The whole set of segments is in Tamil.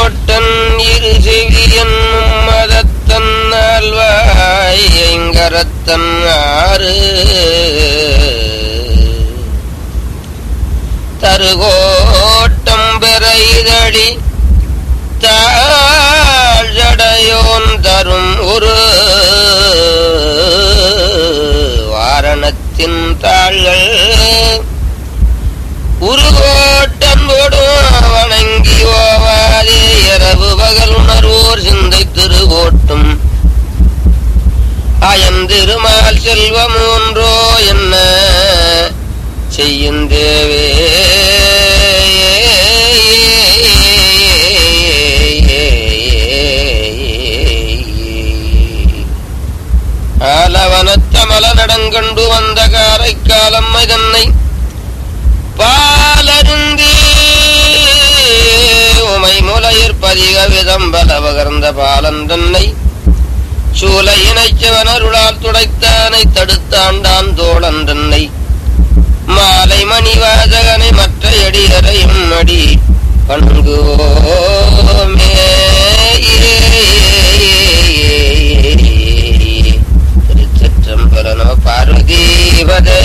திருகோட்டன் இரு செவியன் மதத்தன் ஆழ்வாய் ஐங்கரத்தன் ஆறு தருகோட்டம் பெற இதழி தாழ்ஜடையோன் தரும் ஒரு வாரணத்தின் தாள்கள் உருகோட்டம் போடும் வணங்கி ஓவாதே இரவு பகல் உணர்வோர் சிந்தை திருகோட்டும் அயந்திருமால் செல்வம் ஒன்றோ என்ன செய்யும் தேவே ஆலவனத்த மலநடங்கண்டு வந்த காரைக்காலம் தன்னை பாலருந்தி உமை முலையிற் பதிக விதம் பல பகர்ந்த பாலன் தன்னை சூலையினைச்சவனருளால் துடைத்தானை தடுத்தாண்டான் தோழன் தன்னை மாலை மணிவாதகனை மற்ற எடியரையும் அடி பண்குவோமே திருச்சற்றம்பல நம பார்வதீபதே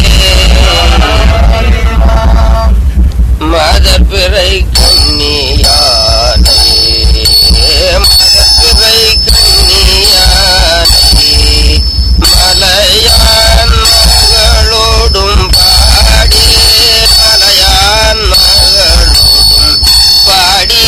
மதப்பிறை கண்ணியானே மதப்பிறை கண்ணியானே மலையான் மகளோடும் பாடி மலையான் மகளோடும் பாடி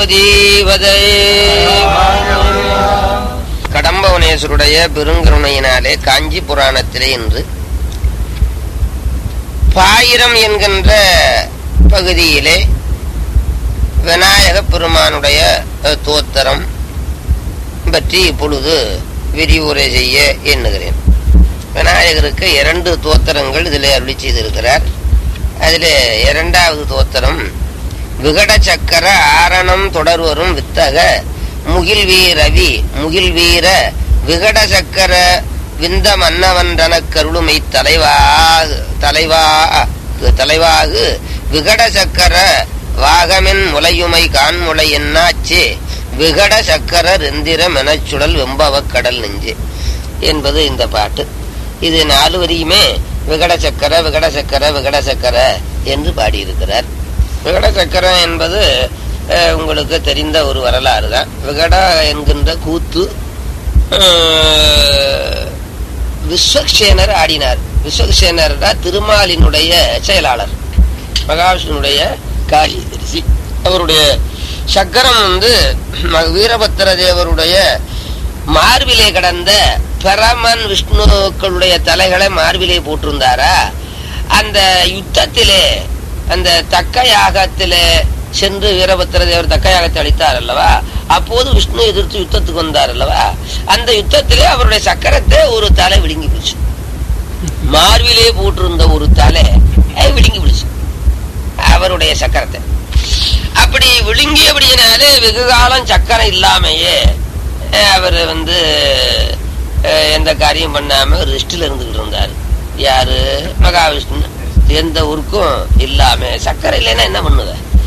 பார்வதீவதே கடம்பவனேஸ்வருடைய பெருங்கருணையினாலே காஞ்சி புராணத்திலே இன்று பாயிரம் என்கின்ற பகுதியிலே விநாயக பெருமானுடைய அஹ், தோத்திரம் பற்றி இப்பொழுது விரிவுரை செய்ய எண்ணுகிறேன் விநாயகருக்கு இரண்டு தோத்திரங்கள் இதில் அருளி செய்திருக்கிறார் அதில் இரண்டாவது தோத்திரம் விகட சக்கர ஆரணம் தொடர்வரும் வித்தக முகில் வீரவி முகில் வீர விகட சக்கர விந்த மன்னவன்றன கருளுமை தலைவாக தலைவா தலைவாகு விகட சக்கர வாகமென் முலையுமை கான்முளை என்னாச்சே விகட சக்கர ரெந்திர மெனச்சுடல் வெம்பவக் கடல் நெஞ்சு என்பது இந்த பாட்டு இது நாலு வரியுமே விகட சக்கர விகட சக்கர விகட சக்கர என்று பாடியிருக்கிறார் விகட சக்கரம் என்பது அஹ், உங்களுக்கு தெரிந்த ஒரு வரலாறு தான் விகட என்கின்ற கூத்து அஹ், விஸ்வக்சேனர் ஆடினார் விஸ்வக்சேனர் தான் திருமாலினுடைய செயலாளர் மகாவிஷ்ணுடைய காரியதரிசி அவருடைய சக்கரம் வந்து ம- வீரபத்திர தேவருடைய மார்பிலே கடந்த பரமன் விஷ்ணுக்களுடைய தலைகளை மார்பிலே போட்டிருந்தாரா அந்த யுத்தத்திலே அந்த தக்க யாகத்திலே சென்று வீரபத்திர தேவர் தக்க யாகத்தை அளித்தார் அல்லவா அப்போது விஷ்ணு எதிர்த்து யுத்தத்துக்கு வந்தார் அல்லவா அந்த யுத்தத்திலே அவருடைய சக்கரத்தை ஒரு தலை விழுங்கி போச்சு மார்பிலே போட்டிருந்த ஒரு தலை அஹ், விழுங்கி போச்சு அவருடைய சக்கரத்தை அப்படி விழுங்கியபடியினாலே வெகு காலம் சக்கரம் இல்லாமையே அஹ், அவர் வந்து அஹ், எந்த காரியம் பண்ணாம ரெஸ்டில் இருந்துகிட்டு இருந்தார் யாரு மகாவிஷ்ணு எந்த ஊருக்கும் இல்லாம சக்கரை இல்லைன்னா என்ன பண்ணுவ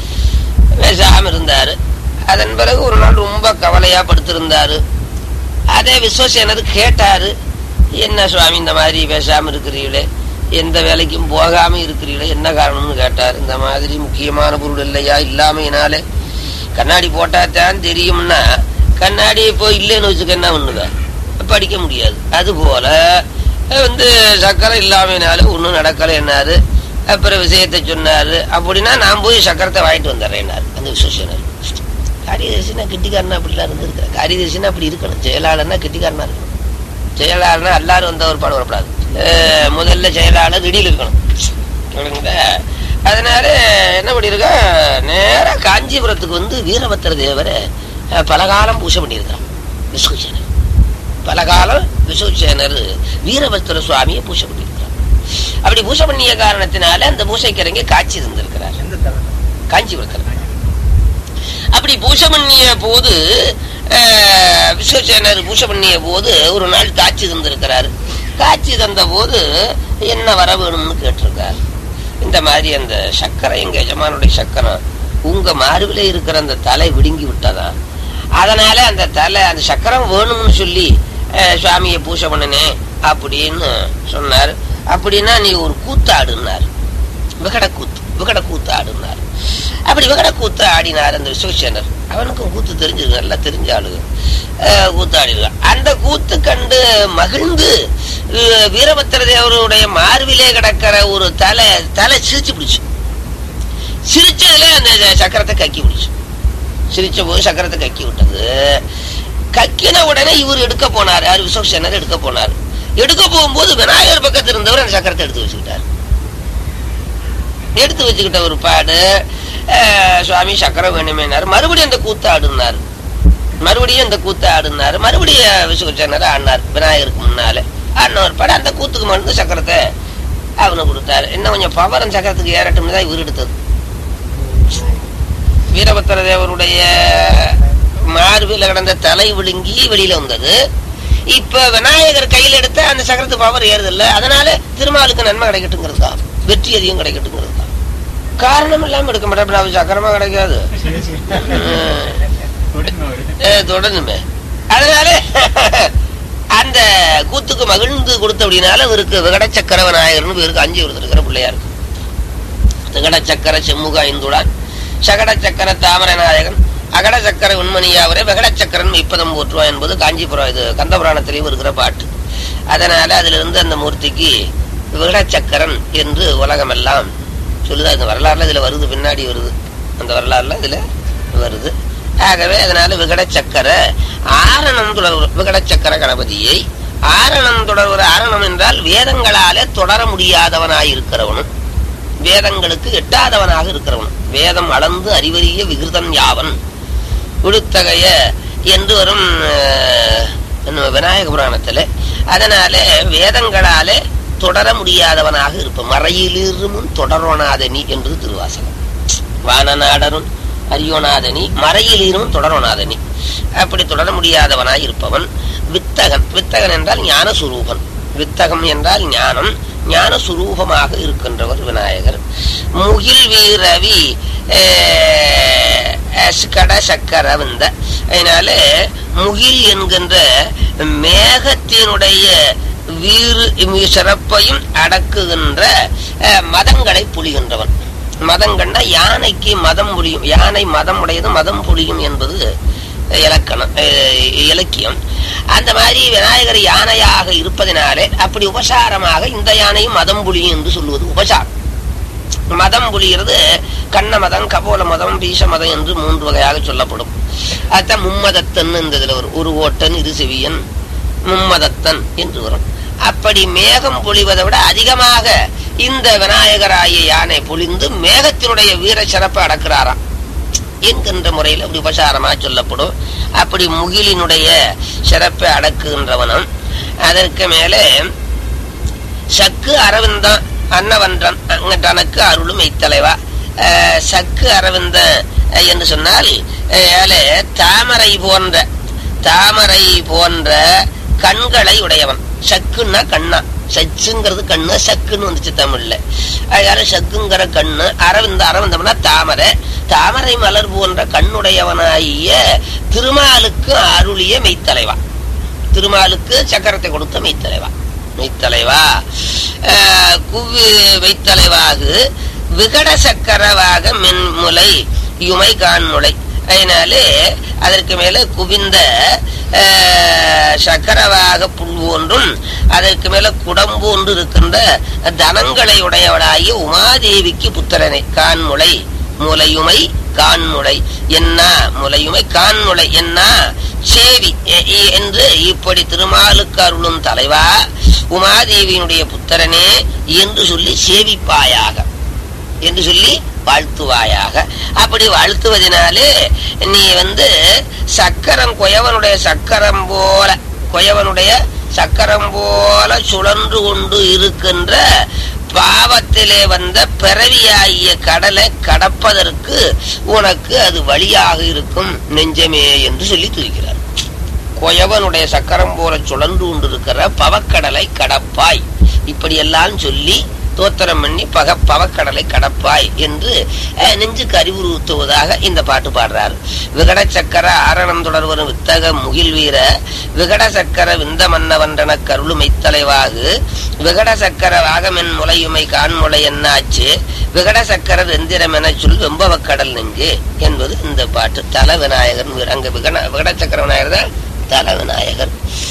பேசாம இருந்தாரு அதன் பிறகு ஒரு நாள் ரொம்ப கவலையா படுத்திருந்தாரு அதே விஸ்வசேனர் கேட்டாரு என்ன சுவாமி இந்த மாதிரி பேசாம இருக்கிறீங்களே எந்த வேலைக்கும் போகாம இருக்கிறீங்களே என்ன காரணம்னு கேட்டார் இந்த மாதிரி முக்கியமான பொருள் இல்லையா இல்லாமையினாலே கண்ணாடி போட்டா தான் தெரியும்னா கண்ணாடி இப்போ இல்லைன்னு வச்சுக்க என்ன பண்ணுவேன் படிக்க முடியாது அது போல வந்து சக்கரை இல்லாமையினால ஒன்றும் நடக்கலைன்னாரு அப்புறம் விஷயத்தை சொன்னாரு அப்படின்னா நான் போய் சக்கரத்தை வாங்கிட்டு வந்துடுறேன்னாரு அந்த விஸ்வசேனர் காரியதர்சினா கெட்டிக்காரனா அப்படிலாம் இருந்திருக்கிறேன் காரியதர்சினா அப்படி இருக்கணும் செயலாளர்னா கெட்டிக்காரனா இருக்கணும் செயலாளர்னா எல்லாரும் வந்த ஒரு பாடம் வரப்படாது அஹ் முதல்ல செயலாளர் இடியில் இருக்கணும் புரியுதுங்களா? அதனால என்ன பண்ணியிருக்கா நேரா காஞ்சிபுரத்துக்கு வந்து வீரபத்திர தேவரை அஹ், பலகாலம் பூஜை பண்ணியிருக்கான் விஸ்வசேனர் பலகாலம் விஸ்வசேனர் வீரபத்திர சுவாமியை பூஜை பண்ணியிருக்கிறார் அப்படி பூஜை பண்ணிய காரணத்தினால அந்த பூசைக்கரங்க காட்சி இருந்திருக்கிறார் காஞ்சிபுரத்தில் அப்படி பூஜை பண்ணிய போது அஹ், விஸ்வசேனர் பூஜை பண்ணிய போது ஒரு நாள் காட்சி தந்திருக்கிறாரு காட்சி தந்த போது என்ன வர வேணும்னு கேட்டிருக்காரு இந்த மாதிரி அந்த சக்கரை எங்க எஜமானுடைய சக்கரம் உங்க மார்பில இருக்கிற அந்த தலை விடுங்கி விட்டதா அதனால அந்த தலை அந்த சக்கரம் வேணும்னு சொல்லி அஹ், சுவாமியை பூஜை பண்ணினேன் அப்படின்னு சொன்னார் அப்படின்னா நீ ஒரு கூத்தாடுனார் விகட கூத்து விகட கூத்து ஆடுனார் அப்படி விகட கூத்து ஆடினார் அந்த விஸ்வசேனர் அவனுக்கும் கூத்து தெரிஞ்சது நல்லா தெரிஞ்ச ஆளுங்க அஹ், கூத்து ஆடினார் அந்த கூத்து கண்டு மகிழ்ந்து அஹ், வீரபத்திர தேவருடைய மார்பிலே கிடக்கிற ஒரு தலை தலை சிரிச்சு பிடிச்சு சிரிச்சதுல அந்த சக்கரத்தை கக்கி பிடிச்சு சிரிச்ச போது சக்கரத்தை கக்கி விட்டது கக்கின உடனே இவர் எடுக்க போனார் யார் விஸ்வசேனர் எடுக்க போனார் எடுக்க போகும்போது விநாயகர் பக்கத்தில் இருந்தவர் அந்த சக்கரத்தை எடுத்து வச்சுக்கிட்டார் எடுத்து வச்சுக்கிட்ட ஒரு பாடு அஹ், சுவாமி சக்கரம் வேணுமேனாரு மறுபடியும் அந்த கூத்து ஆடுனார் மறுபடியும் அந்த கூத்து ஆடுனார் மறுபடியும் விசுவச்சனர் ஆடினார் விநாயகருக்கு முன்னால ஆடின ஒரு பாடு அந்த கூத்துக்கு மருந்து சக்கரத்தை அவனுக்கு கொடுத்தாரு இன்னும் கொஞ்சம் பவரன் சக்கரத்துக்கு ஏறட்டும்னு தான் இவர் எடுத்தது வீரபத்திர தேவருடைய மார்பில் கிடந்த தலை விழுங்கி வெளியில வந்தது இப்ப விநாயகர் கையில் எடுத்த அந்த சக்கரத்து பவர் ஏறுது இல்ல அதனால திருமாலுக்கு நன்மை கிடைக்கட்டுங்கிறதுக்கா வெற்றி அதிகம் கிடைக்கட்டுங்கிறதுக்கா காரணம் இல்லாம எடுக்க மாட்டேன் அது சக்கரமா கிடைக்காது அஹ் தொடருமே அதனால அந்த கூத்துக்கு மகிழ்ந்து கொடுத்த அப்படின்னால இவருக்கு விகட சக்கர விநாயகர்னு இவருக்கு அஞ்சு கொடுத்துருக்கிற பிள்ளையாருக்கு திகட சக்கர செம்முக இந்துடான் சகட சக்கர தாமர நாயகன் அகட சக்கர உண்மணியாவரே வெகட சக்கரன் இப்பதம் போற்றுவான் என்பது காஞ்சிபுரம் இது கந்தபுராணத்திலேயும் இருக்கிற பாட்டு அதனால அதுல இருந்து அந்த மூர்த்திக்கு விகட சக்கரன் என்று உலகமெல்லாம் சொல்லுதா இந்த வரலாறுல இதுல வருது பின்னாடி வருது அந்த வரலாறுல இதுல வருது ஆகவே அதனால விகட சக்கர ஆரணம் தொடர்பு விகட சக்கர கணபதியை ஆரணம் தொடர்பு ஆரணம் என்றால் வேதங்களாலே தொடர முடியாதவனாய் இருக்கிறவனும் வேதங்களுக்கு எட்டாதவனாக இருக்கிறவன் வேதம் அளந்து அறிவறிய விகிருதன் யாவன் விடுத்தகைய என்று வரும் அஹ், நம்ம விநாயக புராணத்துல அதனால வேதங்களாலே தொடர முடியாதவனாக இருப்பான் மறையிலிருமுன் தொடரோனாதனி என்பது திருவாசகம் வானநாடரும் அரியோநாதனி மறையிலிரும் தொடரோநாதனி அப்படி தொடர முடியாதவனாய் இருப்பவன் வித்தகன் வித்தகன் என்றால் ஞான சுரூபன் வித்தகம் என்றால் ஞானம் ஞான சுரூபமாக இருக்கின்றவர் விநாயகர் முகில் வீரவி அஹ், அஸ்கட சக்கர வந்த அதனால முகில் என்கின்ற மேகத்தினுடைய வீறு சிறப்பையும் அடக்குகின்ற அஹ், மதங்களை புலிகின்றவன் மதங்கள்னா யானைக்கு மதம் புரியும் யானை மதம் உடையது மதம் புரியும் என்பது இலக்கணம் அஹ், இலக்கியம் அந்த மாதிரி விநாயகர் யானையாக இருப்பதினாலே அப்படி உபசாரமாக இந்த யானையும் மதம் புலியும் என்று சொல்லுவது உபசாரம் மதம் புலிகிறது கண்ண மதம் கபோல மதம் பீச மதம் என்று மூன்று வகையாக சொல்லப்படும் அதான் மும்மதத்தன் இந்த இதுல வரும் ஒரு ஓட்டன் இரு செவியன் மும்மதத்தன் என்று வரும் அப்படி மேகம் பொழிவதை விட அதிகமாக இந்த விநாயகராய யானை பொழிந்து மேகத்தினுடைய வீர சிறப்பை அடக்கிறாராம் என்கின்ற முறையில் அப்படி உபசாரமா சொல்லப்படும் அப்படி முகிலினுடைய சிறப்பை அடக்குகின்றவனும் அதற்கு மேலே சக்கு அரவிந்தம் அன்னவன்றன் அங்கட்டனக்கு அருளும் இத்தலைவா அஹ், சக்கு அரவிந்தன் அஹ், என்று சொன்னால் அஹ், ஏலே தாமரை போன்ற தாமரை போன்ற கண்களை உடையவன் சக்குன்னா கண்ணா சச்சுங்கிறது கண்ணு சக்குன்னு வந்துச்சு தமிழ்ல அதனால சக்குங்கிற கண்ணு அரவிந்த அரவிந்தம்னா தாமரை தாமரை மலர் போன்ற கண்ணுடையவனாகிய திருமாலுக்கு அருளிய மெய்த்தலைவா திருமாலுக்கு சக்கரத்தை கொடுத்த மெய்த்தலைவா மெய்த்தலைவா அஹ், குவி மெய்த்தலைவாக விகட சக்கரவாக மென்முலை யுமை கான்முலை அதனாலே அதற்கு மேல குவிந்த அஹ், சக்கரவாக புல் ஒன்றும் அதற்கு மேல குடம்பு ஒன்று இருக்கின்ற தனங்களை உடையவளாகிய உமாதேவிக்கு புத்திரனை கான்முளை முலையுமை கான்முளை என்ன முலையுமை கான்முளை என்ன சேவி எ- எ- என்று இப்படி திருமாலுக்கு அருளும் தலைவா உமாதேவியினுடைய புத்திரனே என்று சொல்லி சேவிப்பாயாக என்று சொல்லி வாழ்த்துவாயாக அப்படி வாழ்த்துவதனாலே நீ வந்து சக்கரம் குயவனுடைய சக்கரம் போல குயவனுடைய சக்கரம் போல சுழன்று கொண்டு இருக்கின்ற பாவத்திலே வந்த பிறவியாகிய கடலை கடப்பதற்கு உனக்கு அது வழியாக இருக்கும் நெஞ்சமே என்று சொல்லி துதிக்கிறார் குயவனுடைய சக்கரம் போல சுழன்று கொண்டிருக்கிற பவக்கடலை கடப்பாய் இப்படியெல்லாம் சொல்லி தோத்திரம் பண்ணி பக பவக்கடலை கடப்பாய் என்று அஹ், நெஞ்சுக்கு அறிவுறுத்துவதாக இந்த பாட்டு பாடுறார் விகட சக்கர ஆரணம் தொடர்வரும் வித்தக முகில் வீர விகட சக்கர விந்த மன்னவன்றன கருளுமை தலைவாகு விகட சக்கர வாகமென் முலையுமை கான்முலை என்னாச்சு விகட சக்கர வெந்திரம் என சொல் வெம்பவக்கடல் நெஞ்சு என்பது இந்த பாட்டு தல விநாயகர் அங்க விகட விகட சக்கர விநாயகர் தான் தல விநாயகர்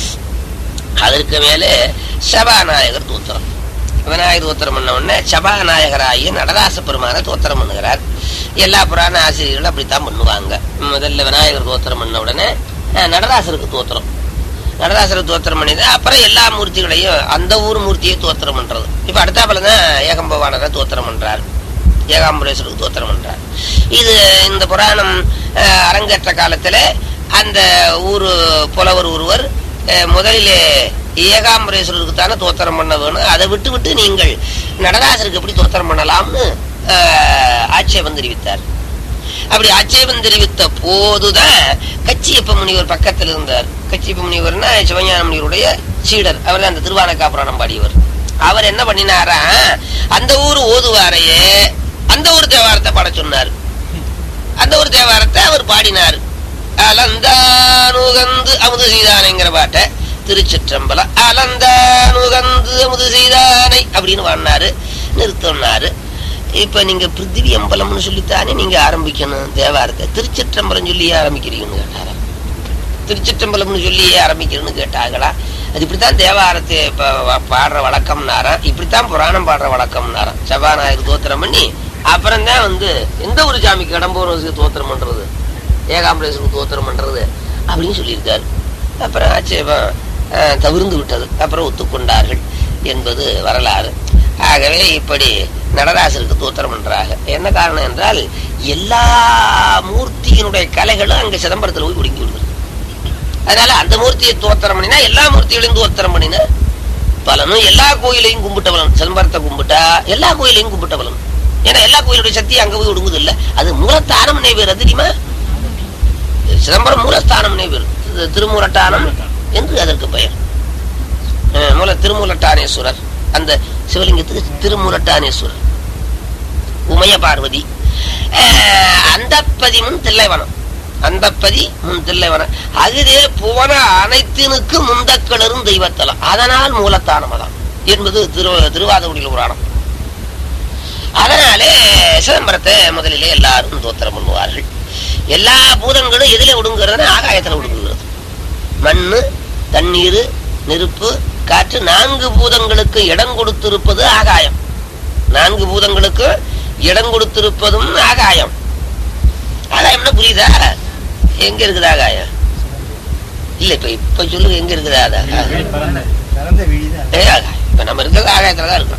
அதற்கு மேலே சபாநாயகர் தூத்திரம் விநாயகர் தோத்திரம் பண்ண உடனே சபாநாயகராகிய நடராச பெருமான தோத்திரம் பண்ணுகிறார் எல்லா புராண ஆசிரியர்களும் அப்படித்தான் பண்ணுவாங்க முதல்ல விநாயகர் தோத்திரம் பண்ண உடனே அஹ், நடராசருக்கு தோத்திரம் நடராசருக்கு தோத்திரம் பண்ணிதான் அப்புறம் எல்லா மூர்த்திகளையும் அந்த ஊர் மூர்த்தியை தோத்திரம் பண்றது இப்ப அடுத்தாப்புல தான் ஏகம்பவானரை தோத்திரம் பண்றார் ஏகாம்பரேஸ்வருக்கு தோத்திரம் பண்றார் இது இந்த புராணம் அஹ், அரங்கேற்ற காலத்துல அந்த ஊரு புலவர் ஒருவர் அஹ், முதலிலே ஏகாம்பரேஸ்வரருக்கு தானே தோத்திரம் பண்ண வேணும் அதை விட்டு விட்டு நீங்கள் நடராசருக்கு எப்படி தோத்திரம் பண்ணலாம்னு அஹ், ஆட்சேபம் தெரிவித்தார் அப்படி ஆட்சேபம் தெரிவித்த போதுதான் கச்சியப்ப முனிவர் பக்கத்தில் இருந்தார் கச்சியப்ப முனிவர்னா சிவஞான முனிவருடைய சீடர் அவர் அந்த திருவானக்கா புராணம் பாடியவர் அவர் என்ன பண்ணினாரா அந்த ஊர் ஓதுவாரையே அந்த ஊர் தேவாரத்தை பாட சொன்னார் அந்த ஒரு தேவாரத்தை அவர் பாடினார் அலந்தானுகந்து அமுது சீதானைங்கிற பாட்டை திருச்சிற்றம்பலம் அலந்தானுகந்து அமுது சீதானை அப்படின்னு பாடினாரு நிறுத்தினாரு இப்ப நீங்க பிருத்திவி அம்பலம்னு சொல்லித்தானே நீங்க ஆரம்பிக்கணும் தேவாரத்தை திருச்சிற்றம்பலம் சொல்லி ஆரம்பிக்கிறீங்கன்னு கேட்டாரா திருச்சிற்றம்பலம்னு சொல்லி ஆரம்பிக்கிறேன்னு கேட்டாங்களா அது இப்படித்தான் தேவாரத்தை இப்ப வ- பாடுற வழக்கம்னாராம் இப்படித்தான் புராணம் பாடுற வழக்கம்னாராம் சபாநாயகர் தோத்திரம் பண்ணி அப்புறம் தான் வந்து எந்த ஒரு சாமிக்கு கடம்பூர் தோத்திரம் பண்றது ஏகாம்பரேஸ்வரருக்கு தோத்திரம் பண்றது அப்படின்னு சொல்லியிருக்காரு அப்புறம் ஆட்சேபம் அஹ், தவிர்ந்து விட்டது அப்புறம் ஒத்துக்கொண்டார்கள் என்பது வரலாறு ஆகவே இப்படி நடராசருக்கு தோத்திரம் பண்றாங்க என்ன காரணம் என்றால் எல்லா மூர்த்தியினுடைய கலைகளும் அங்க சிதம்பரத்தில் போய் ஒடுங்கி விடுகிறது அதனால அந்த மூர்த்தியை தோத்திரம் பண்ணினா எல்லா மூர்த்திகளையும் தோத்திரம் பண்ணினா பலனும் எல்லா கோயிலையும் கும்பிட்ட பலன் சிதம்பரத்தை கும்பிட்டா எல்லா கோயிலையும் கும்பிட்ட பலன் ஏன்னா எல்லா கோயிலுடைய சக்தி அங்க போய் ஒடுங்குது இல்ல அது மூலஸ்தானம் பேர் அது தெரியுமா சிதம்பரம் மூலஸ்தானம் பேர் திருமூலட்டானம் என்று அதற்கு பெயர் அஹ் மூல திருமூலட்டானேஸ்வரர் அந்த சிவலிங்கத்துக்கு திருமூலட்டானேஸ்வரர் உமைய பார்வதி அஹ் அந்தப்பதி முன் தில்லைவனம் அந்தப்பதி முன் தில்லைவனம் அகுதே புவன அனைத்தினுக்கு முந்தக்களரும் தெய்வத்தலம் அதனால் மூலத்தானமதான் என்பது திரு திருவாதகுடியில் புராணம் அதனாலே சிதம்பரத்தை முதலிலே எல்லாரும் தோத்திரம் பண்ணுவார்கள் எல்லா பூதங்களும் எதிலே ஒடுங்குறதுன்னா ஆகாயத்துல ஒடுங்குகிறது மண்ணு தண்ணீர் நெருப்பு காற்று நான்கு பூதங்களுக்கு இடம் கொடுத்திருப்பது ஆகாயம் நான்கு பூதங்களுக்கு இடம் கொடுத்திருப்பதும் ஆகாயம் ஆகாயம்னா புரியுதா எங்க இருக்குது ஆகாயம் இல்ல இப்ப இப்ப சொல்லுங்க எங்க இருக்குது ஆகாயம் பறந்த விழிதான் ஏ ஆகாயம் இப்ப நம்ம இருக்கிறது ஆகாயத்துலதான் இருக்கோம்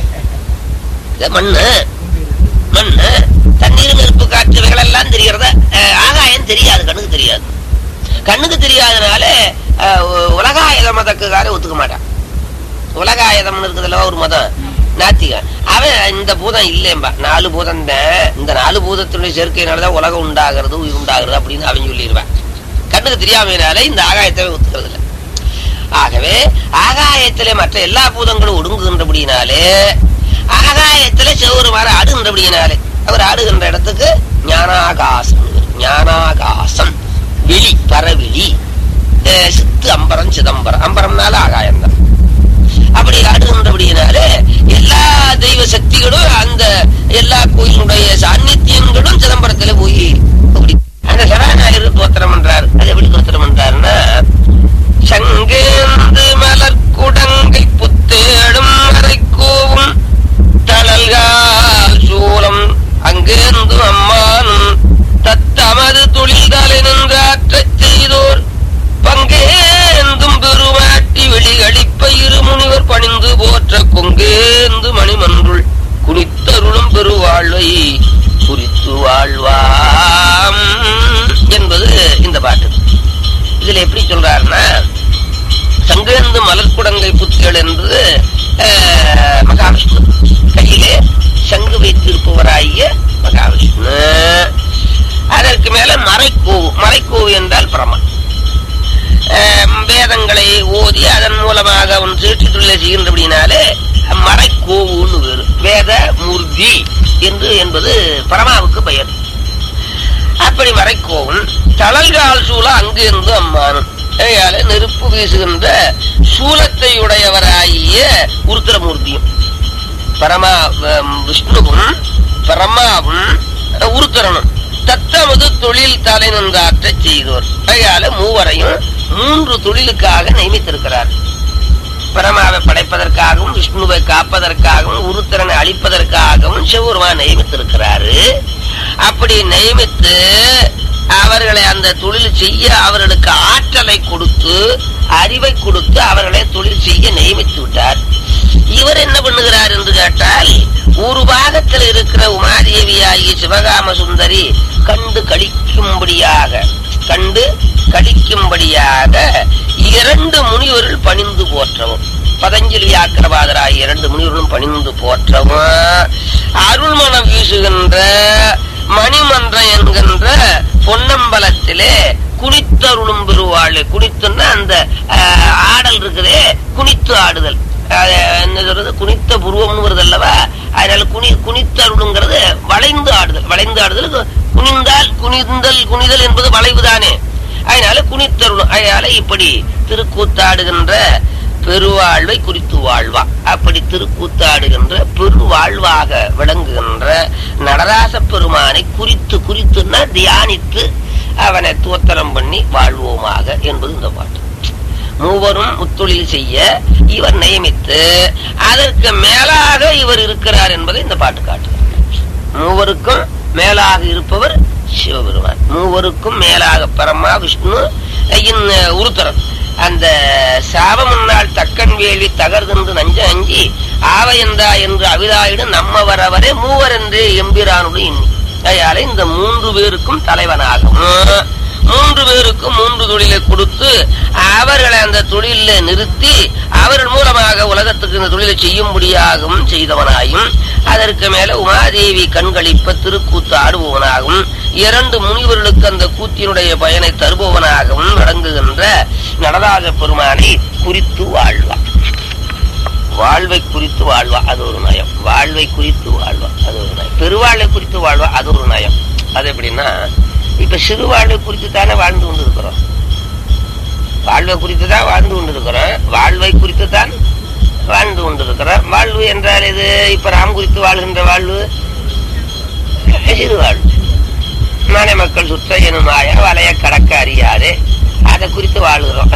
இது மண்ணு மண்ணு தண்ணீர் நெருப்பு காற்று இவைகள் எல்லாம் தெரியறத அஹ், ஆகாயம் தெரியாது கண்ணுக்கு தெரியாது கண்ணுக்கு தெரியாதனால அஹ், உ- உலகாயுத மதக்குக்கார ஒத்துக்க மாட்டான் உலகாயுதம்னு இருக்குதுல்ல ஒரு மதம் நாத்திகன் அவன் இந்த பூதம் இல்லையம்பா நாலு பூதம் தான் இந்த நாலு பூதத்தினுடைய சேர்க்கையினாலதான் உலகம் உண்டாகிறது உயிர் உண்டாகிறது அப்படின்னு அவன் சொல்லிடுவான் கண்ணுக்கு தெரியாமையினால இந்த ஆகாயத்தை ஒத்துக்கிறது இல்லை ஆகவே ஆகாயத்திலே மற்ற எல்லா பூதங்களும் ஒடுங்குகின்றபடியினாலே ஆகாயத்திலே செவ்வொரு மாதிரி ஆடுகின்றபடியினாலே அவர் ஆடுகின்ற இடத்துக்கு ஞானாகாசம் ஞானாகாசம் வெளி பரவெளி அஹ் சித்து அம்பரம் சிதம்பரம் அம்பரம்னால ஆகாயம் தான் அப்படி ஆடுகின்றபடியினாலே எல்லா தெய்வ சக்திகளும் அந்த எல்லா கோயிலுடைய சாநித்தியங்களும் சிதம்பரத்துல போய் அப்படி அந்த சடாநாயகர் தோத்திரம் பண்றாரு அது எப்படி தோத்திரம் பண்றாருன்னா சங்கேந்து மலர் குடங்கை புத்தேடும் மறைக்கூவும் தழல்கால் சூலம் அங்கேந்து அம்மானும் தத்தமது தொழில்தலை நின்றாற்றச் செய்தோர் பங்கேந்தும் பெருமாட்டி வெளிகளிப்ப இரு முனிவர் பணிந்து போற்ற கொங்கேந்து மணிமன்றுள் குனித்தருளும் பெருவாழ்வை குறித்து வாழ்வாம் என்பது இந்த பாட்டு இதுல எப்படி சொல்றாருன்னா சங்கேந்து மலர்குடங்கை புத்திகள் என்று அஹ், மகாவிஷ்ணு கையிலே சங்கு வைத்திருப்பவராகிய மகாவிஷ்ணு அதற்கு மேல மறைக்கூவு மறைக்கூவு என்றால் பிரமா அஹ், வேதங்களை ஓதி அதன் மூலமாக அவன் சீட்டுள்ள செய்கின்றபடினாலே மறைக்கூவுன்னு வேறு வேத மூர்த்தி என்று என்பது பரமாவுக்கு பெயர் அப்படி மறைக்கோவும் தளல்கால் சூழ அங்கிருந்து அம்மானும் ஆகையால நெருப்பு வீசுகின்ற சூலத்தை உடையவராகிய உருத்திரமூர்த்தியும் பரமா அஹ், விஷ்ணுவும் பரமாவும் அஹ், உருத்திரனும் தத்தமது தொழில் தலை நின்றாற்ற செய்தோர் ஆகையால மூவரையும் மூன்று தொழிலுக்காக நியமித்திருக்கிறார் பரமாவை படைப்பதற்காகவும் விஷ்ணுவை காப்பதற்காகவும் உருத்திரனை அழிப்பதற்காகவும் சிவபெருமான் நியமித்திருக்கிறாரு அப்படி நியமித்து அவர்களை அந்த தொழில் செய்ய அவர்களுக்கு ஆற்றலை கொடுத்து அறிவை கொடுத்து அவர்களை தொழில் செய்ய நியமித்து விட்டார் இவர் என்ன பண்ணுகிறார் என்று கேட்டால் ஒரு பாகத்தில் இருக்கிற உமாதேவியாகிய சிவகாம சுந்தரி கண்டு கழிக்கும்படியாக கண்டு கழிக்கும்படியாக இரண்டு முனிவர்கள் பணிந்து போற்றவும் பதஞ்சலி ஆக்கிரவாதராய் இரண்டு முனிவர்களும் பணிந்து போற்றவும் அருள்மணம் வீசுகின்ற மணிமன்றம் என்கின்ற பொன்னம்பலத்திலே குனித்தருளும் பெருவாள் குனித்துன்னா அந்த ஆஹ், ஆடல் இருக்குதே குனித்து ஆடுதல் அது என்ன சொல்றது குனித்த புருவம்னு வருது அல்லவா அதனால குனி குனித்தருளுங்கிறது வளைந்து ஆடுதல் வளைந்து ஆடுதல் குனிந்தால் குனிந்தல் குனிதல் என்பது வளைவுதானே அதனால குனித்தருளும் அதனால இப்படி திருக்கூத்தாடுகின்ற பெருவாழ்வை குறித்து வாழ்வா அப்படி திருக்கூத்தாடுகின்ற பெருவாழ்வாக விளங்குகின்ற நடராச பெருமானை குறித்து குறித்துன்னா தியானித்து அவனை தோத்திரம் பண்ணி வாழ்வோமாக என்பது இந்த பாட்டு மூவரும் முத்தொழில் செய்ய இவர் நியமித்து அதற்கு மேலாக இவர் இருக்கிறார் என்பதை இந்த பாட்டு காட்டுகிறார் மூவருக்கும் மேலாக இருப்பவர் சிவபெருமான் மூவருக்கும் மேலாக பரமா விஷ்ணு இன் உருத்தரன் அந்த சாப முன்னாள் தக்கன் வேள்வி தகர்தென்று நஞ்ச அஞ்சி ஆவையந்தா என்று அவிதாயிடும் நம்ம வரவரே மூவர் என்று எம்பிரானுடைய எண்ணி அதனால இந்த மூன்று பேருக்கும் தலைவனாகவும் மூன்று பேருக்கும் மூன்று தொழிலை கொடுத்து அவர்களை அந்த தொழில நிறுத்தி அவர்கள் மூலமாக உலகத்துக்கு இந்த தொழிலை செய்யும்படியாகவும் செய்தவனாயும் அதற்கு மேல உமாதேவி கண்களிப்ப திருக்கூத்து ஆடுபவனாகவும் இரண்டு முனிவர்களுக்கு அந்த கூத்தினுடைய பயனை தருபவனாகவும் நடங்குகின்ற நடராஜ பெருமானை குறித்து வாழ்வான் வாழ்வை குறித்து வாழ்வா அது ஒரு நயம் வாழ்வை குறித்து வாழ்வா அது ஒரு நயம் பெருவாழ்வை குறித்து வாழ்வா அது ஒரு நயம் அது எப்படின்னா இப்ப சிறு வாழ்வை குறித்து தானே வாழ்ந்து கொண்டு இருக்கிறோம் வாழ்வை குறித்து தான் வாழ்ந்து கொண்டு இருக்கிறோம் வாழ்வை குறித்து தான் வாழ்ந்து கொண்டு இருக்கிறோம் வாழ்வு என்றால் இது இப்ப ராம் குறித்து வாழ்கின்ற வாழ்வு சிறு வாழ்வு மனை மக்கள் சுற்ற எனும் மாய வலைய கடக்க அறியாதே அதை குறித்து வாழுகிறோம்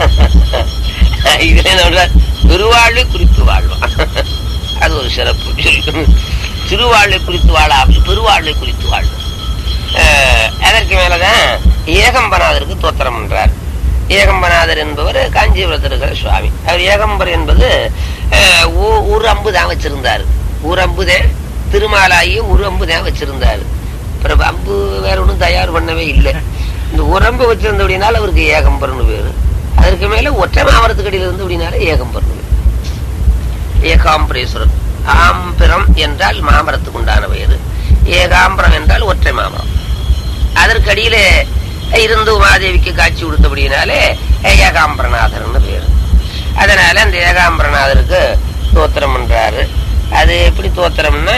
இதுல என்ன பண்றார்? பெருவாழ்வை குறித்து வாழ்வான் அது ஒரு சிறப்பு திருவாழ்வை குறித்து வாழாமல் பெருவாழ்வை குறித்து வாழ்வோம் அஹ், அதற்கு மேலதான் ஏகம்பநாதருக்கு தோத்திரம் பண்றார் ஏகம்பநாதர் என்பவர் காஞ்சிபுரத்தில் இருக்கிற சுவாமி அவர் ஏகம்பர் என்பது அஹ், ஊ- ஒரு அம்பு தான் வச்சிருந்தாரு ஒரு அம்பு தான் திருமாலாயி ஒரு அம்பு தான் வச்சிருந்தாரு அப்புறம் அம்பு வேற ஒன்றும் தயார் பண்ணவே இல்லை இந்த ஒரு அம்பு வச்சிருந்த அப்படின்னால அவருக்கு ஏகம்பர்னு பேரு அதற்கு மேல ஒற்றை மாவரத்துக்கு அடியில இருந்து அப்படின்னால ஏகம்பர்னு பேரு ஏகாம்பரேஸ்வரர் ஆம்பிரம் என்றால் மாமரத்துக்கு உண்டான பெயர் ஏகாம்பரம் என்றால் ஒற்றை மாமரம் அதற்கு அடியில இருந்து உமாதேவிக்கு காட்சி கொடுத்தபடினாலே ஏகாம்பரநாதர்னு பேரு அதனால அந்த ஏகாம்பரநாதருக்கு தோத்திரம் பண்றாரு அது எப்படி தோத்திரம்னா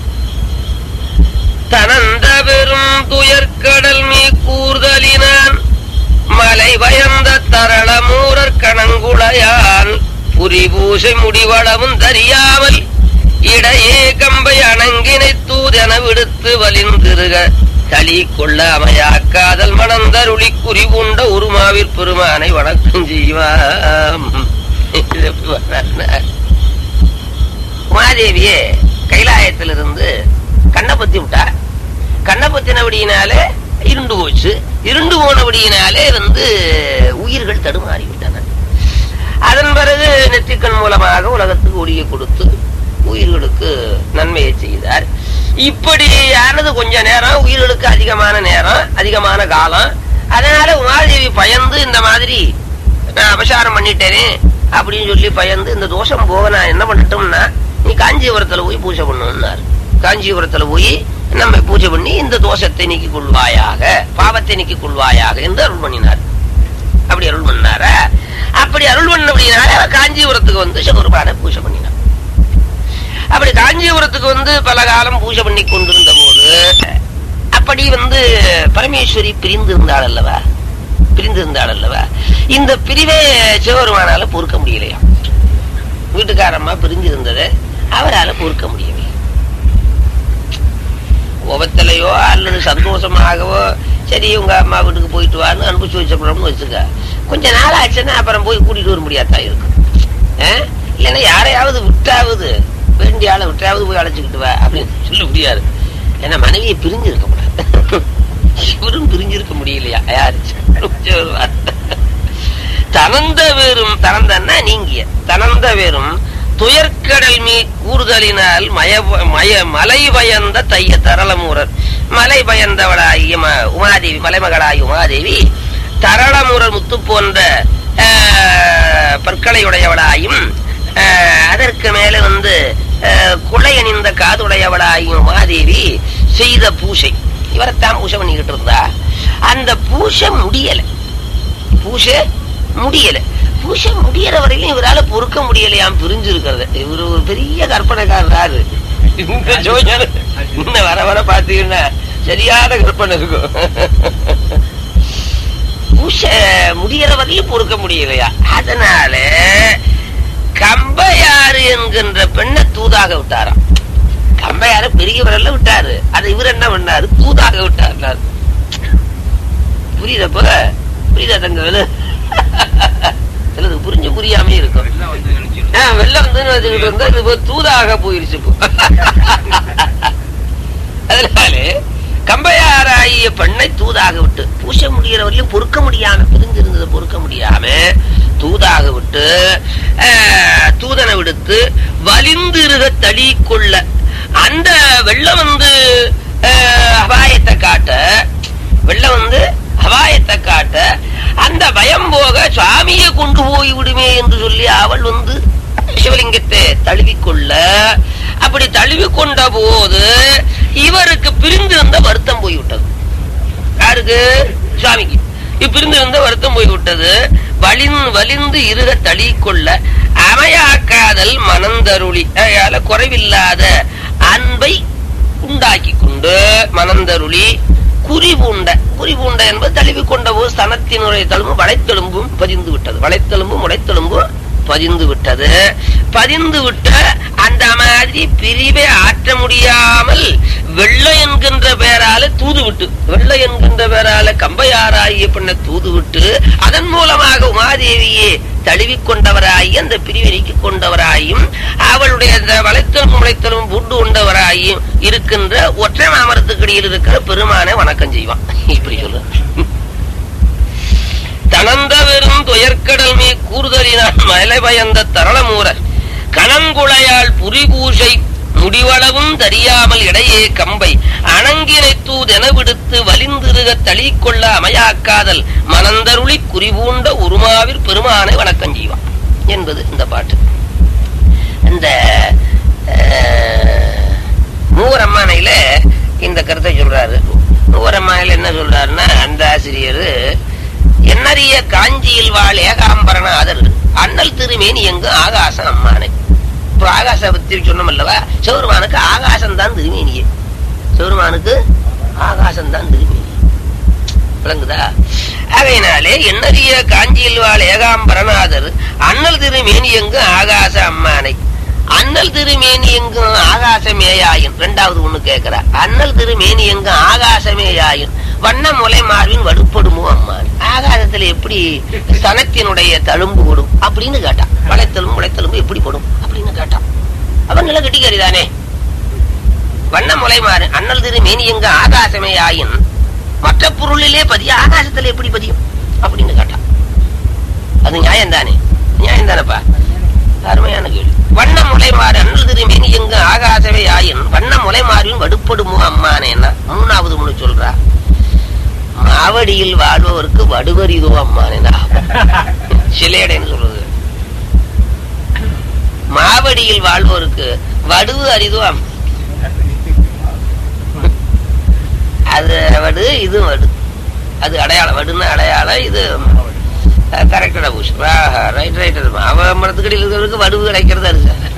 தனந்த பெரும் துயர்கடல் மீ கூர்தலினான் மலை பயந்த தரளமூரர் கணங்குளையான் புரிபூசை முடிவளவும் தெரியாமல் இடையே கம்பை அணங்கினை தூதென விடுத்து வலிந்திருக களி கொள்ள அமையாக்காதல் மணந்தருளி குறிவுண்ட உருமாவிற் பெருமானை வணக்கம் செய்வாம் இது எப்படி வர்றாருன்னா, உமாதேவியே கைலாயத்திலிருந்து கண்ணை பத்தி விட்டா கண்ணை பத்தினபடியினாலே இருண்டு போச்சு இருண்டு போனபடியினாலே வந்து உயிர்கள் தடுமாறி விட்டன அதன் பிறகு நெற்றிக்கண் மூலமாக உலகத்துக்கு ஒளியை கொடுத்து உயிர்களுக்கு நன்மையை செய்தார் இப்படி ஆனது கொஞ்ச நேரம் உயிர்களுக்கு அதிகமான நேரம் அதிகமான காலம் அதனால உமாதேவி பயந்து இந்த மாதிரி நான் அபசாரம் பண்ணிட்டேனே அப்படின்னு சொல்லி பயந்து இந்த தோஷம் போக நான் என்ன பண்ணட்டும்னா நீ காஞ்சிபுரத்துல போய் பூஜை பண்ணுன்னார் காஞ்சிபுரத்துல போய் நம்ம பூஜை பண்ணி இந்த தோஷத்தை நீக்கிக் கொள்வாயாக பாவத்தை நீக்கிக் கொள்வாயாக என்று அருள் பண்ணினார் அப்படி அருள் பண்ணாரா அப்படி அருள் பண்ணபடினால அவர் காஞ்சிபுரத்துக்கு வந்து சிவபெருமான பூஜை பண்ணினார் அப்படி காஞ்சிபுரத்துக்கு வந்து பல காலம் பூஜை பண்ணி கொண்டிருந்த போது அப்படி வந்து பரமேஸ்வரி பிரிந்து இருந்தாள் அல்லவா பிரிந்து இருந்தாள் அல்லவா இந்த பிரிவே சிவபெருமானால பொறுக்க முடியலையா வீட்டுக்காரம்மா பிரிஞ்சு இருந்ததை அவரால பொறுக்க முடியவில்லை கோபத்திலையோ அல்லது சந்தோஷமாகவோ சரி உங்க அம்மா வீட்டுக்கு போயிட்டு வான்னு அனுப்பிச்சு வச்சப்படம்னு வச்சுக்க கொஞ்ச நாள் ஆச்சுன்னா அப்புறம் போய் கூட்டிட்டு வர முடியாதான் இருக்கும் ஆ? இல்லைன்னா யாரையாவது விட்டாவது வேண்டிய ஆளை விட்டாவது போய் அழைச்சிக்கிட்டு வா அப்படின்னு சொல்ல முடியாது ஏன்னா மனைவியை பிரிஞ்சு இருக்க கூடாது இவரும் பிரிஞ்சிருக்க முடியலையா யாரு தனந்த வேறும் தனந்தன்னா நீங்கிய தனந்த வேறும் துயர்க்கடல் மீ கூறுதலினால் மய மய மலை பயந்த தைய தரளமூரர் மலை பயந்தவளாகிய ம- உமாதேவி மலைமகளாகிய உமாதேவி தரளமூரர் முத்து போன்ற ஆஹ், பற்களையுடையவளாயும் ஆஹ், அதற்கு மேலே வந்து ஆஹ், குலை அணிந்த காதுடையவளாகிய உமாதேவி செய்த பூசை இவரைத்தான் பூசை பண்ணிக்கிட்டு இருந்தா அந்த பூசை முடியல பூசை முடியல பூசை முடியற வரையிலும் இவரால பொறுக்க முடியலையாம் பிரிஞ்சு இருக்கிறது இவரு ஒரு பெரிய கற்பனைக்காரராரு இந்த ஜோதிடர் இன்னும் வர வர பாத்தீங்கன்னா சரியான கற்பனை இருக்கும் பூசை முடியற வரையும் பொறுக்க முடியலையா அதனால கம்பையாறு என்கின்ற பெண்ணை தூதாக விட்டாராம் கம்பையார பெரிய விரல்ல விட்டாரு அதை இவர் என்ன பண்ணாரு தூதாக விட்டார் புரியுதப்ப புரியுதா தங்க சிலது புரிஞ்சு புரியாம இருக்கும் ஆ, வெள்ளம் வந்து வச்சுக்கிட்டு இருந்தா இது இப்போ தூதாக போயிருச்சு இப்போ அதனாலே கம்பையாராகிய பெண்ணை தூதாக விட்டு பூச முடிகிற வரையும் பொறுக்க முடியாம பிரிஞ்சிருந்ததை பொறுக்க முடியாம தூதாக விட்டு ஆஹ், தூதனை விடுத்து வலிந்திருக தளி கொள்ள அந்த வெள்ளம் வந்து ஆஹ், அபாயத்தை காட்ட வெள்ளம் வந்து அபாயத்தை காட்ட அந்த பயம் போக சுவாமியை கொண்டு போய் விடுமே என்று சொல்லி அவள் வந்து சிவலிங்கத்தை தழுவிக்கொள்ள அப்படி தழுவிக்கொண்ட போது இவருக்கு பிரிந்திருந்த வருத்தம் போய்விட்டது யாருக்கு சுவாமிக்கு இப்பிரிந்திருந்த வருத்தம் போய்விட்டது வலின் வலிந்து இருக தளிக்கொள்ள அமையாக்காதல் மனந்தருளி அதால குறைவில்லாத அன்பை உண்டாக்கி கொண்டு மனந்தருளி குறிபூண்ட குறிபூண்ட என்பது தழுவி கொண்ட போது ஸ்தனத்தினுடைய தழும்பும் வளைத்தெலும்பும் பதிந்து விட்டது வளைத்தெலும்பும் உடைத்தெலும்பும் பதிந்து விட்டது பதிந்து விட்ட அந்த மாதிரி பிரிவை ஆற்ற முடியாமல் வெள்ளை என்கின்ற பெயரால தூது விட்டு வெள்ளை என்கின்ற பெயரால கம்பையாராகிய பெண்ணை தூது விட்டு அதன் மூலமாக உமாதேவியே தழுவிக் கொண்டவராகி அந்த பிரிவை நீக்கிக் கொண்டவராயும் அவளுடைய அந்த வளைத்தலும் முளைத்தலும் பூண்டு கொண்டவராயும் இருக்கின்ற ஒற்றை மாமரத்துக்கடியில் இருக்கிற பெருமானை வணக்கம் செய்வான் இப்படி சொல்ற தனந்த வெறும் துயர்க்கடல் மீ கூறுதலினான் மலை பயந்த தரளமூரர் கணங்குளையால் புரிபூஷை முடிவளவும் தெரியாமல் இடையே கம்பை அணங்கினை தூதென விடுத்து வலிந்திருக தளிக்கொள்ள அமையாக்காதல் மனந்தருளி குறிபூண்ட உருமாவிற் பெருமானை வணக்கம் செய்வான் என்பது இந்த பாட்டு இந்த அஹ், மூவரம்மானையில இந்த கருத்தை சொல்றாரு மூவரம்மானையில என்ன சொல்றாருன்னா அந்த ஆசிரியர் என்னறிய காஞ்சியில் வாழ் ஏகாம்பரநாதர் அண்ணல் திருமேனி எங்கு ஆகாசம் அம்மானை இப்ப ஆகாச பத்தி சொன்னோம் அல்லவா சிவருமானுக்கு ஆகாசம் தான் திருமேனியே சிவருமானுக்கு ஆகாசம் தான் திருமேனி விளங்குதா அவையினாலே எண்ணறிய காஞ்சியில் வாழ் ஏகாம்பரநாதர் அண்ணல் திருமேனி எங்கு ஆகாச அம்மானை அண்ணல் திருமேனி எங்கும் ஆகாசமேயாயின் ரெண்டாவது ஒண்ணு கேட்கிறா அண்ணல் திருமேனி எங்கும் ஆகாசமேயாயின் வண்ண முலை மார்பின் வடுப்படுமோ அம்மான் ஆகாசத்துல எப்படி சனத்தினுடைய தழும்பு கொடும் அப்படின்னு கேட்டான் வளைத்தலும் முளைத்தலும்பு எப்படி படும் அப்படின்னு கேட்டான் அவன் நில கட்டிக்காரிதானே வண்ண முலை மாறு அண்ணல் திரு மேனி எங்க ஆகாசமே ஆயின் மற்ற பொருளிலே பதிய ஆகாசத்துல எப்படி பதியும் அப்படின்னு கேட்டான் அது நியாயம் தானே நியாயம் தானப்பா அருமையான கேள்வி வண்ண முலை மாறு அண்ணல் திரு மேனி எங்க ஆகாசமே ஆயின் வண்ண முலை மாறின் வடுப்படுமோ அம்மானே என்ன மூணாவது முன்னு சொல்றா மாவடியில் வாழ்பவருக்கு வடுவரிதோ அம்மானே சிலையடைன்னு சொல்றது மாவடியில் வாழ்வோருக்கு வடுவு அரிதோ அம்மா அது வடு இது வடு அது அடையாளம் வடுன்னு அடையாளம் இது கரெக்டடா பூஷ் ரைட் ரைட் அவ மரத்துக்கடியில் இருக்கிறவருக்கு வடுவு கிடைக்கிறதா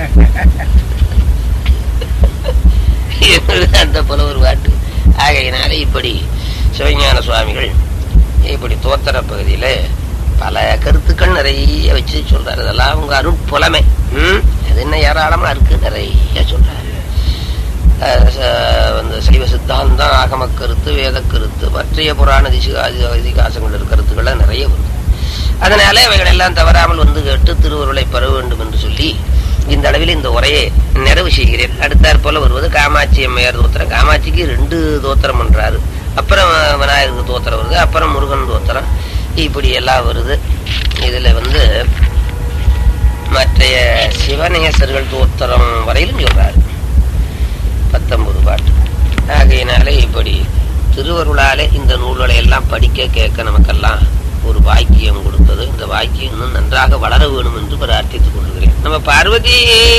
இருக்கு அந்த போல ஒரு பாட்டு ஆகையினால இப்படி சிவஞான சுவாமிகள் இப்படி தோத்தர பகுதியில பல கருத்துக்கள் நிறைய வச்சு சொல்றாரு அதெல்லாம் உங்க அருட்புலமை ம் அது என்ன ஏராளமா இருக்கு நிறைய சொல்றாரு அஹ் ச- அந்த சைவ சித்தாந்தம் ஆகம கருத்து வேத கருத்து பற்றிய புராண திசிகா இதிகாசங்கள் கருத்துக்கள்லாம் நிறைய வருது அதனால இவைகள் எல்லாம் தவறாமல் வந்து கேட்டு திருவருளை பெற வேண்டும் என்று சொல்லி இந்த அளவில் இந்த உரையை நிறைவு செய்கிறேன் அடுத்தாற் போல வருவது காமாட்சி அம்மையார் தோத்திரம் காமாட்சிக்கு ரெண்டு தோத்திரம் பண்றாரு அப்புறம் விநாயகருக்கு தோத்திரம் வருது அப்புறம் முருகன் தோத்திரம் இப்படி எல்லாம் வருது இதுல வந்து மற்றைய சிவநேசர்கள் தோத்திரம் வரையிலும் சொல்றாரு பத்தொன்பது பாட்டு ஆகையினாலே இப்படி திருவருளாலே இந்த நூல்களை எல்லாம் படிக்க கேட்க நமக்கெல்லாம் ஒரு பாக்கியம் கொடுத்தது இந்த பாக்கியம் இன்னும் நன்றாக வளர வேணும் என்று பிரார்த்தித்துக் கொள்கிறேன் நம்ம பார்வதி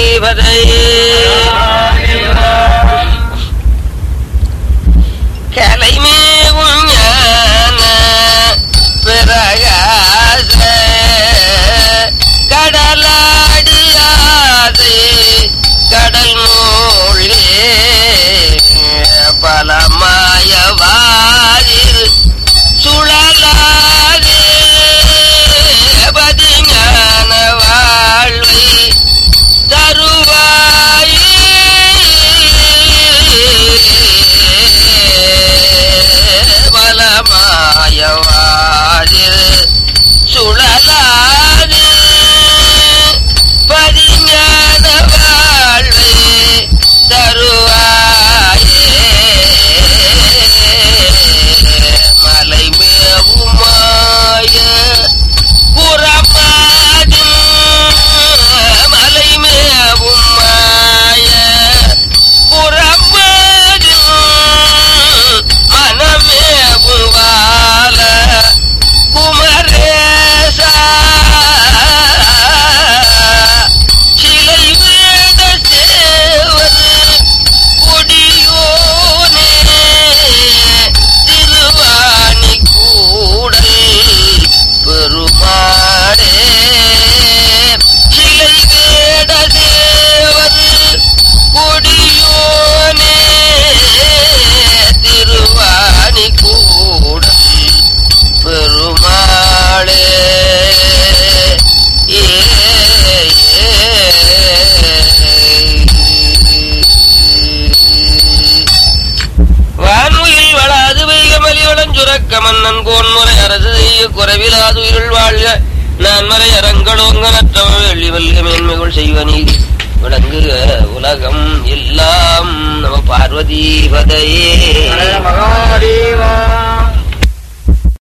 கலைமேவும் ஞான பிரகாச கடலாடு ஆசை கடல் மூழ்கே பலமாய வாரில் சுழலாதே பதிஞான வாழ்வை தருவாயே பலமாய வாழில் நோய குறைவிலாது இருள் வாழ்க நான் மறை அரங்கடோங்க நற்றவ வெள்ளி வல்க மேன்மைகள் செய்வ நீதி விளங்குக உலகம் எல்லாம் நம பார்வதி பதையே மகாதேவா